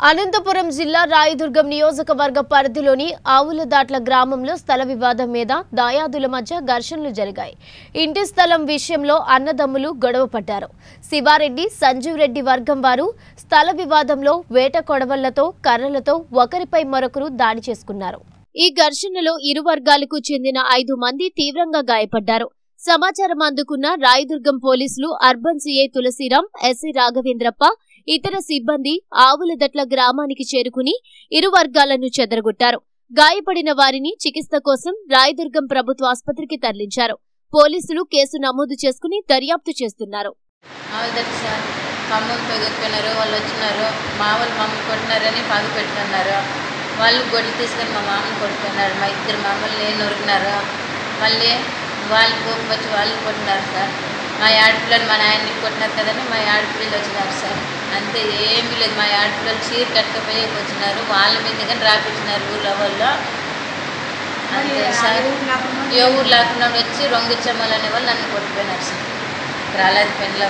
అనంతపురం జిల్లా రాయదుర్గం నియోజకవర్గ పరిధిలోని ఆవులదాట్ల గ్రామంలో స్థల వివాదం మీద దాయాదుల మధ్య ఘర్షణలు జరిగాయి ఇంటి స్థలం విషయంలో అన్నదమ్ములు గొడవ పడ్డారు శివారెడ్డి సంజీవ్ రెడ్డి వర్గం వారు స్థల వివాదంలో వేట కొడవళ్లతో కర్రలతో ఒకరిపై మరొకరు దాడి చేసుకున్నారు ఈ ఘర్షణలో ఇరు వర్గాలకు చెందిన ఐదు మంది తీవ్రంగా గాయపడ్డారు సమాచారం అందుకున్న రాయదుర్గం పోలీసులు urban CI Tulasiram SI Raghavendrappa ఇతర సిబ్బంది ఆవులదట్ల గ్రామానికి చేరుకుని ఇరు వర్గాలను చెదరగొట్టారు గాయపడిన వారిని చికిత్స కోసం రాయదుర్గం ప్రభుత్వ ఆసుపత్రికి తరలించారు పోలీసులు కేసు నమోదు చేసుకుని దర్యాప్తు చేస్తున్నారు ఆవిడకి సార్ ఖమ్మం తొగిపోయినారు వాళ్ళు వచ్చినారు మా వాళ్ళు మమ్మల్ని కొట్టినారని పగ పెట్టుకున్నారు వాళ్ళు గొడ్లు తీసుకొని మా మామని కొట్టుకున్నారు మా ఇద్దరు మామల్ని నొరికినారు మళ్ళీ వాళ్ళు కోపం వచ్చి వాళ్ళు కొట్టినారు సార్ మా ఆడపిల్లలు మా నాయన్ని కొట్టినారు కదని మా ఆడపిల్లలు వచ్చినారు సార్ అంతే ఏమీ లేదు మా ఆడపిల్లలు చీర కట్టుకుపోయి వచ్చినారు వాళ్ళ మీద కానీ రాపించినారు ఊళ్ళో వాళ్ళు అంతే సార్ ఏ ఊరు లేకుండా వచ్చి రొంగిచ్చమ్మలు అనే వాళ్ళు నన్ను కొట్టిపోయినారు సార్ రాలేదు పెళ్ళి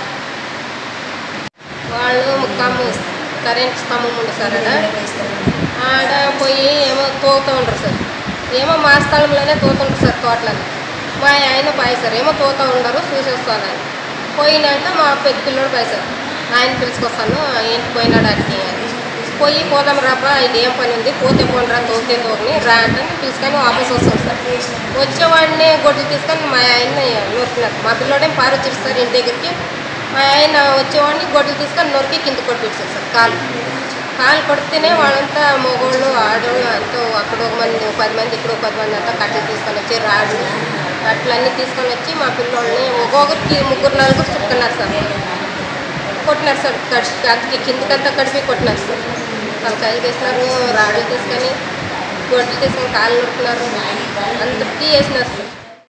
వాళ్ళు ముక్కమ్మ కరెంట్ స్తంభం ఉంది సార్ ఆడ ఆడ పోయి ఏమో తోగుతూ ఉంటారు సార్ ఏమో మా స్థలంలోనే తోతుంటారు సార్ తోటలలో మా ఆయన పోయి సార్ ఏమో తోతూ ఉండరు చూసేస్తాను ఆయన పోయినాక మా పెద్ద పిల్లడు పోయి సార్ ఆయన పిలుచుకొస్తాను ఇంటికి పోయినాడు అడిగి పోయి పోదాం రాపా ఇది ఏం పని ఉంది పోతే పోనరా తోకితే తోకని రా అంటే పిలుచుకొని వాపస్ వస్తాం సార్ వచ్చేవాడిని గొడ్లు తీసుకొని మా ఆయన్ని నొరికినారు మా పిల్లోడేం పారొచ్చారు సార్ ఇంటి దగ్గరికి మా ఆయన వచ్చేవాడిని గొడ్లు తీసుకొని నొరికి కింద కొట్టించారు సార్ కాలు కాలు కొడితేనే వాళ్ళంతా మగోళ్ళు ఆడోళ్ళు అంతా అక్కడ ఒక మంది ఒక పది మంది ఇక్కడ ఒక పది మంది అంతా కట్టెలు తీసుకొని వచ్చి రాడు అట్లన్నీ తీసుకొని వచ్చి మా పిల్లోళ్ళని ఒక్కొక్కరికి ముగ్గురు నలుగురు చుట్టుకున్నారు సార్ కొట్టినారు సార్ కడిచి అంతకి కిందకంతా కడిపి కొట్టినారు సార్ తలకాయలు తీసినారు రాళ్ళు తీసుకొని గొడ్లు తీసుకొని కాళ్ళు నొక్కున్నారు అందరికీ వేసినారు సార్